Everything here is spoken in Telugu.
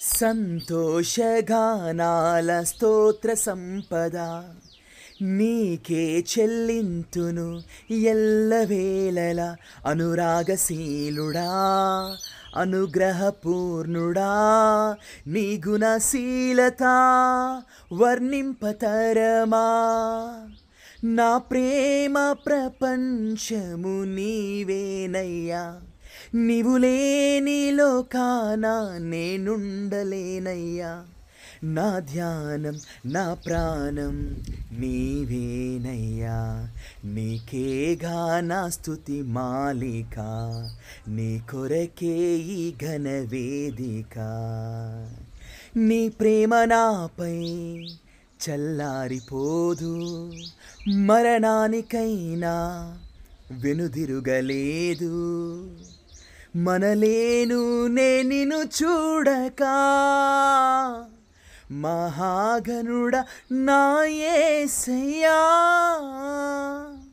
సంతోషగానాల స్తోత్ర సంపద నీకే చెల్లింతును ఎల్లవేళల అనురాగశీలుడా అనుగ్రహపూర్ణుడా నీ గుణశీలత వర్ణింపతరమా నా ప్రేమ ప్రపంచము నీవేనయ్యా నీవు లేని లోకాన నేనుండలేనయ్యా నా ధ్యానం నా ప్రాణం నీవేనయ్యా నీకేగా నా స్తుతి మాలిక నీ కొరకే ఈ ఘన వేదిక నీ ప్రేమ నాపై చల్లారిపోదు మరణానికైనా వెనుదిరుగలేదు మనలేను నే నిన్ను చూడక మహాగనుడ నా యేసయ్యా